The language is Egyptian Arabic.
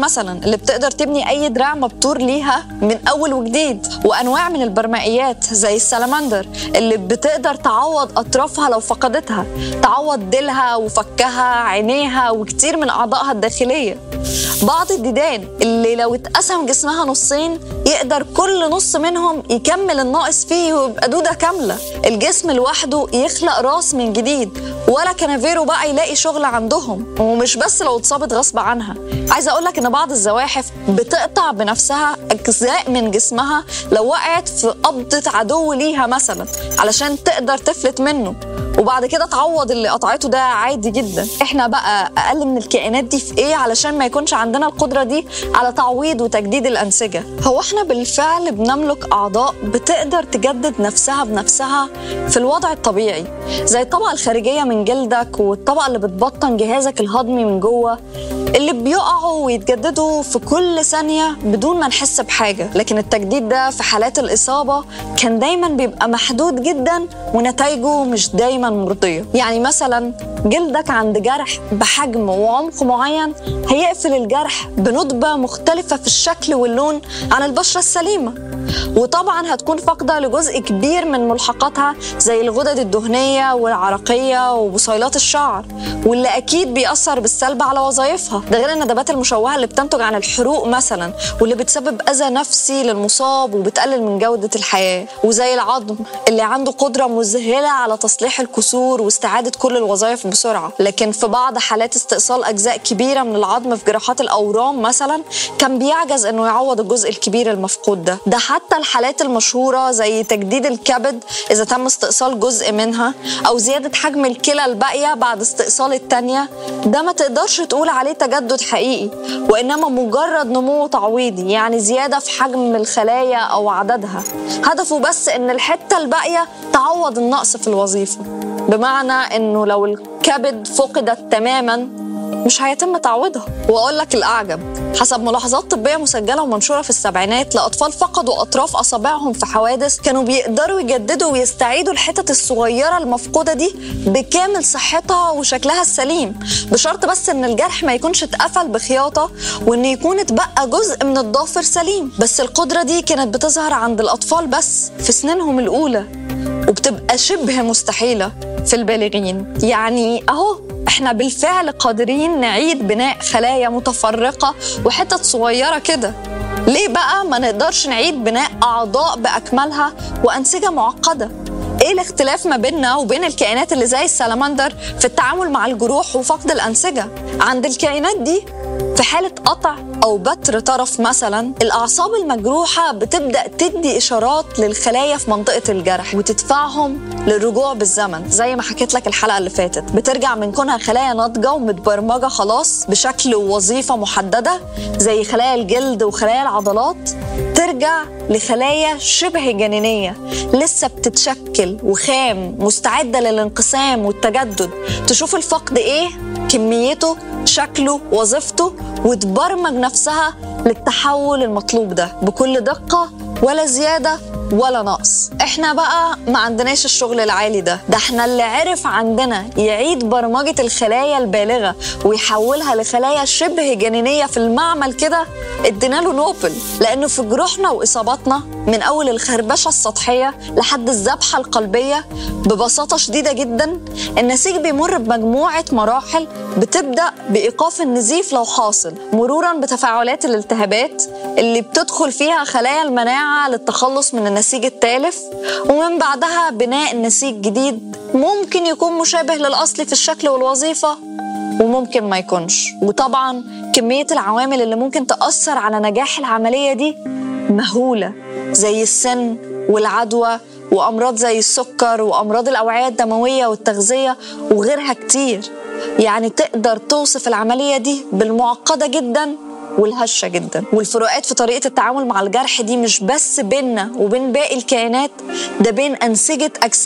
مثلا اللي بتقدر تبني اي دراع مبتور ليها من اول وجديد وانواع من البرمائيات زي السلمندر اللي بتقدر تعوض اطرافها لو فقدتها تعوض ديلها وفكها عينيها وكتير من اعضائها الداخليه بعض الديدان اللي لو اتقسم جسمها نصين يقدر كل نص منهم يكمل الناقص فيه ويبقى دودة كاملة الجسم لوحده يخلق راس من جديد ولا كنافيرو بقى يلاقي شغل عندهم ومش بس لو اتصابت غصب عنها عايزة أقولك إن بعض الزواحف بتقطع بنفسها أجزاء من جسمها لو وقعت في قبضة عدو ليها مثلا علشان تقدر تفلت منه وبعد كده تعوض اللي قطعته ده عادي جدا احنا بقى اقل من الكائنات دي في ايه علشان ما يكونش عندنا القدره دي على تعويض وتجديد الانسجه هو احنا بالفعل بنملك اعضاء بتقدر تجدد نفسها بنفسها في الوضع الطبيعي زي الطبقه الخارجيه من جلدك والطبقه اللي بتبطن جهازك الهضمي من جوه اللي بيقعوا ويتجددوا في كل ثانية بدون ما نحس بحاجة لكن التجديد ده في حالات الإصابة كان دايما بيبقى محدود جدا ونتائجه مش دايما مرضية يعني مثلا جلدك عند جرح بحجم وعمق معين هيقفل الجرح بندبة مختلفة في الشكل واللون عن البشرة السليمة وطبعا هتكون فاقدة لجزء كبير من ملحقاتها زي الغدد الدهنية والعرقية وبصيلات الشعر واللي أكيد بيأثر بالسلب على وظائفها ده غير الندبات المشوهة اللي بتنتج عن الحروق مثلا واللي بتسبب أذى نفسي للمصاب وبتقلل من جودة الحياة وزي العظم اللي عنده قدرة مذهلة على تصليح الكسور واستعادة كل الوظائف بسرعة لكن في بعض حالات استئصال أجزاء كبيرة من العظم في جراحات الأورام مثلا كان بيعجز إنه يعوض الجزء الكبير المفقود ده ده حتى الحالات المشهورة زي تجديد الكبد إذا تم استئصال جزء منها أو زيادة حجم الكلى الباقية بعد استئصال التانية ده ما تقدرش تقول عليه تجدد حقيقي وإنما مجرد نمو تعويضي يعني زيادة في حجم الخلايا أو عددها هدفه بس إن الحتة الباقية تعوض النقص في الوظيفة بمعنى إنه لو الكبد فقدت تماما مش هيتم تعويضها واقول لك الاعجب حسب ملاحظات طبيه مسجله ومنشوره في السبعينات لاطفال فقدوا اطراف اصابعهم في حوادث كانوا بيقدروا يجددوا ويستعيدوا الحتت الصغيره المفقوده دي بكامل صحتها وشكلها السليم بشرط بس ان الجرح ما يكونش اتقفل بخياطه وان يكون اتبقى جزء من الضافر سليم بس القدره دي كانت بتظهر عند الاطفال بس في سنينهم الاولى وبتبقى شبه مستحيله في البالغين يعني اهو احنا بالفعل قادرين نعيد بناء خلايا متفرقه وحتت صغيره كده ليه بقى ما نقدرش نعيد بناء اعضاء باكملها وانسجه معقده ايه الاختلاف ما بيننا وبين الكائنات اللي زي السلمندر في التعامل مع الجروح وفقد الانسجه عند الكائنات دي في حالة قطع أو بتر طرف مثلا الأعصاب المجروحة بتبدأ تدي إشارات للخلايا في منطقة الجرح وتدفعهم للرجوع بالزمن زي ما حكيت لك الحلقة اللي فاتت بترجع من كونها خلايا ناضجة ومتبرمجة خلاص بشكل ووظيفة محددة زي خلايا الجلد وخلايا العضلات ترجع لخلايا شبه جنينية لسه بتتشكل وخام مستعدة للانقسام والتجدد تشوف الفقد إيه كميته شكله وظيفته وتبرمج نفسها للتحول المطلوب ده بكل دقة ولا زيادة ولا نقص احنا بقى ما عندناش الشغل العالي ده ده احنا اللي عرف عندنا يعيد برمجة الخلايا البالغة ويحولها لخلايا شبه جنينية في المعمل كده ادينا له نوبل لانه في جروحنا واصاباتنا من اول الخربشة السطحية لحد الذبحة القلبية ببساطة شديدة جدا النسيج بيمر بمجموعة مراحل بتبدأ بإيقاف النزيف لو حاصل مرورا بتفاعلات الالتهابات اللي بتدخل فيها خلايا المناعة للتخلص من النسيج التالف ومن بعدها بناء نسيج جديد ممكن يكون مشابه للأصل في الشكل والوظيفة وممكن ما يكونش وطبعا كمية العوامل اللي ممكن تأثر على نجاح العملية دي مهولة زي السن والعدوى وأمراض زي السكر وأمراض الأوعية الدموية والتغذية وغيرها كتير يعني تقدر توصف العملية دي بالمعقدة جدا والهشة جدا والفروقات في طريقة التعامل مع الجرح دي مش بس بيننا وبين باقي الكائنات ده بين أنسجة أجسام